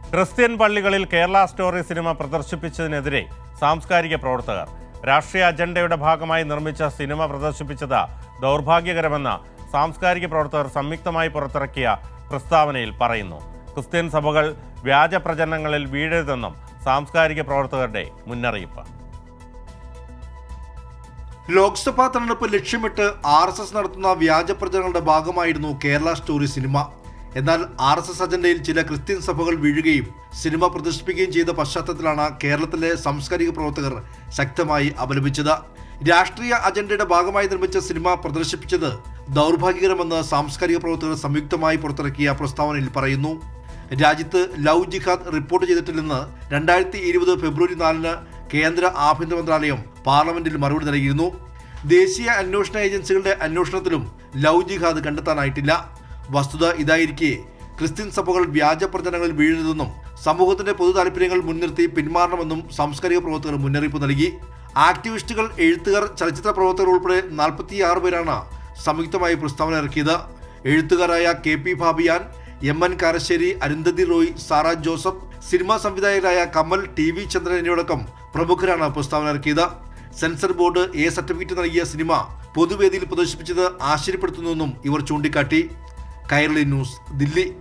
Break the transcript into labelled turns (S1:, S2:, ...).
S1: Christian പള്ളികളിൽ Kerala story cinema പ്രദർശിപ്പിച്ചതിനെതിരെ സാംസ്കാരിക പ്രവർത്തകർ രാഷ്ട്രീയ അജണ്ടയുടെ ഭാഗമായി നിർമ്മിച്ച സിനിമ പ്രദർശിപ്പിച്ചത് ദൗർഭാഗ്യകരമെന്ന് സാംസ്കാരിക പ്രവർത്തകർ സംയുക്തമായി പുറത്തിറക്കിയ പ്രസ്താവനയിൽ പറയുന്നു ക്രിസ്ത്യൻ സഭകൾ വ്യാജ പ്രചരണങ്ങളിൽ വീഴരുതെന്നും സാംസ്കാരിക പ്രവർത്തകരുടെ മുന്നറിയിപ്പ്
S2: ലോക്സഭാ തെരഞ്ഞെടുപ്പ് ലക്ഷ്യമിട്ട് ആർ എസ് എസ് നടത്തുന്ന വ്യാജ പ്രചരണങ്ങളുടെ ഭാഗമായിരുന്നു കേരള സ്റ്റോറി സിനിമ എന്നാൽ ആർ എസ് എസ് അജണ്ടയിൽ ചില ക്രിസ്ത്യൻ സഭകൾ വീഴുകയും സിനിമ പ്രദർശിപ്പിക്കുകയും ചെയ്ത പശ്ചാത്തലത്തിലാണ് കേരളത്തിലെ സാംസ്കാരിക പ്രവർത്തകർ ശക്തമായി അപലപിച്ചത് രാഷ്ട്രീയ അജണ്ടയുടെ ഭാഗമായി നിർമ്മിച്ച സിനിമ പ്രദർശിപ്പിച്ചത് ദൗർഭാഗ്യകരമെന്ന് സാംസ്കാരിക പ്രവർത്തകർ സംയുക്തമായി പുറത്തിറക്കിയ പ്രസ്താവനയിൽ പറയുന്നു രാജ്യത്ത് ലവ് ജിഹാദ് റിപ്പോർട്ട് ചെയ്തിട്ടില്ലെന്ന് രണ്ടായിരത്തി ഇരുപത് ഫെബ്രുവരി നാലിന് കേന്ദ്ര ആഭ്യന്തര മന്ത്രാലയം പാർലമെന്റിൽ മറുപടി നൽകിയിരുന്നു ദേശീയ അന്വേഷണ ഏജൻസികളുടെ അന്വേഷണത്തിലും ലവ് ജിഹാദ് കണ്ടെത്താനായിട്ടില്ല വസ്തുത ഇതായിരിക്കെ ക്രിസ്ത്യൻ സഭകൾ വ്യാജ പ്രചരണങ്ങളിൽ വീഴരുതെന്നും സമൂഹത്തിന്റെ പൊതു താല്പര്യങ്ങൾ മുൻനിർത്തി പിന്മാറണമെന്നും സാംസ്കാരിക പ്രവർത്തകർ മുന്നറിയിപ്പ് നൽകി ആക്ടിവിസ്റ്റുകൾ എഴുത്തുകാർ ചലച്ചിത്ര പ്രവർത്തകർ ഉൾപ്പെടെ നാൽപ്പത്തിയാറ് പേരാണ് സംയുക്തമായി പ്രസ്താവന ഇറക്കിയത് എഴുത്തുകാരായ കെ പി ഫാബിയാൻ എം എൻ കാരശ്ശേരി അരുന്ധതി റോയ് സാറ ജോസഫ് സിനിമാ സംവിധായകരായ കമൽ ടി വി ചന്ദ്രൻ എന്നിവരടക്കം പ്രമുഖരാണ് പ്രസ്താവന ഇറക്കിയത് സെൻസർ ബോർഡ് എ സർട്ടിഫിക്കറ്റ് നൽകിയ സിനിമ പൊതുവേദിയിൽ പ്രദർശിപ്പിച്ചത് ആശ്ചര്യപ്പെടുത്തുന്നുവെന്നും ഇവർ ചൂണ്ടിക്കാട്ടി കൈരളി ന്യൂസ് ദില്ലി